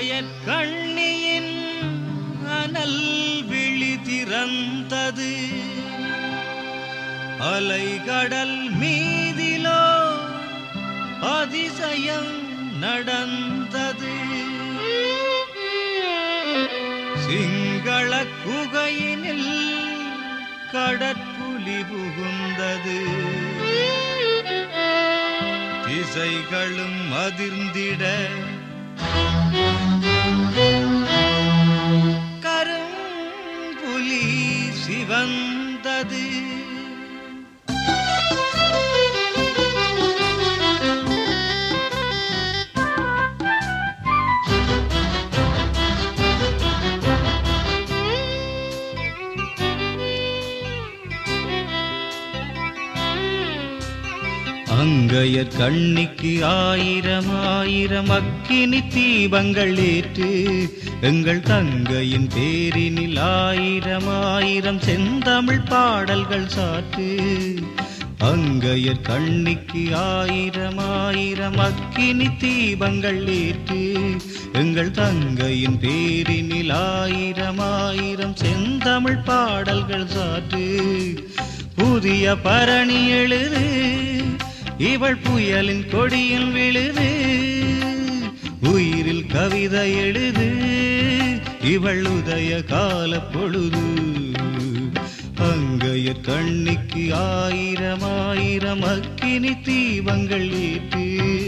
அங்கையற் கண்ணியின் அனல் விழி திறந்தது அலைகடல் மீதிலோ அதிசயம் நடந்தது சிங்கள குகையினில் கடற்புலி புகுந்தது திசைகளும் அதிர்ந்திட கரும்புலி சிவந்தது அங்கையர் கண்ணிக்கு ஆயிரம் ஆயிரம் அக்கினி தீபங்கள் ஏற்று எங்கள் தங்கையின் பேரினில் ஆயிரம் ஆயிரம் செந்தமிழ் பாடல்கள் சாற்று அங்கையர் கண்ணிக்கு ஆயிரம் ஆயிரம் அக்கினி தீபங்கள் ஏற்று எங்கள் தங்கையின் பேரினில் ஆயிரம் ஆயிரம் செந்தமிழ் பாடல்கள் சாற்று புதிய பரணி எழுது இவள் புயலின் கொடியில் விழுது உயிரில் கவிதை எழுது இவள் உதய கால பொழுது அங்கையர் கண்ணிக்கு ஆயிரம் ஆயிரம் அக்கினி தீபங்கள் ஏற்று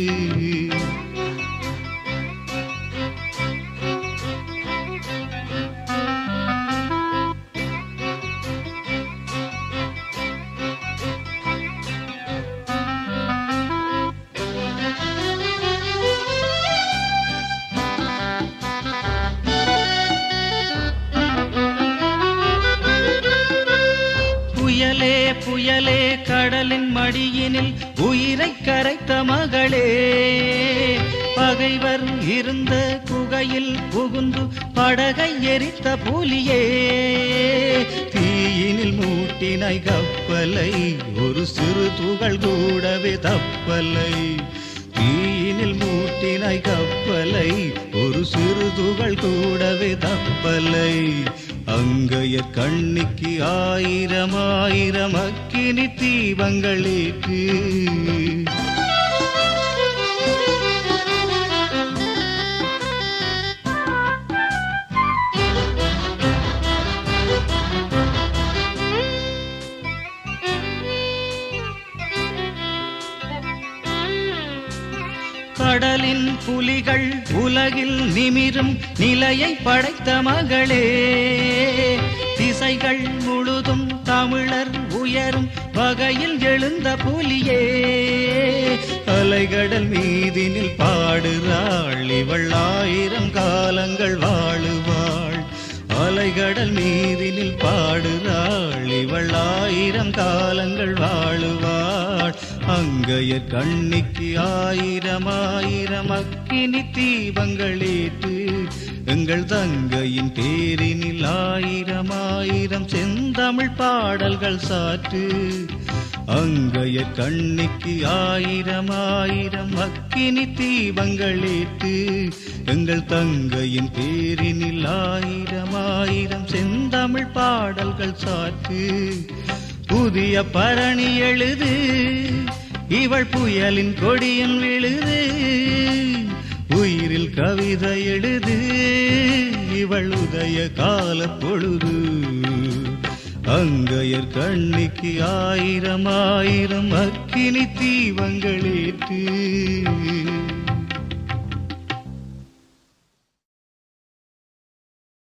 புயலே புயலே கடலின் மடியினில் உயிரை கரைத்த மகளே பகைவர் இருந்த குகையில் புகுந்து படகை எரித்த புலியே தீயினில் மூட்டினை கப்பலை ஒரு சிறு துகள் கூடவே தப்பலை தீயினில் மூட்டினை கப்பலை ஒரு சிறு துகள் கூடவே தப்பலை அங்கைய கண்ணிக்கு ஆயிரம் ஆயிரம் அக்கினி தீபங்கள் ஏற்று கடலின் புலிகள் உலகில் நிமிரும் நிலையை படைத்த மகளே திசைகள் முழுதும் தமிழர் உயரும் வகையில் எழுந்த புலியே அலைகடல் மீதினில் பாடுறாள் இவள் ஆயிரம் காலங்கள் வாழுவாள் அலைகடல் மீதினில் பாடுறாள் இவள் ஆயிரம் காலங்கள் வாழுவாள் அங்கைய கண்ணிக்கு ஆயிரம் ஆயிரம் அக்கினி தீபங்கள் ஏற்று எங்கள் தங்கையின் பேரினில் ஆயிரம் ஆயிரம் செந்தமிழ் பாடல்கள் சாற்று அங்கைய கண்ணிக்கு ஆயிரம் ஆயிரம் அக்கினி தீபங்கள் ஏற்று எங்கள் தங்கையின் பேரினில் ஆயிரம் ஆயிரம் செந்தமிழ் பாடல்கள் சாற்று புதிய பரணி எழுது இவள் புயலின் கொடியின் விழுது உயிரில் கவிதை எழுது இவள் உதய கால பொழுது அங்கையர் கண்ணிக்கு ஆயிரம் ஆயிரம் அக்கினி தீபங்கள் ஏற்று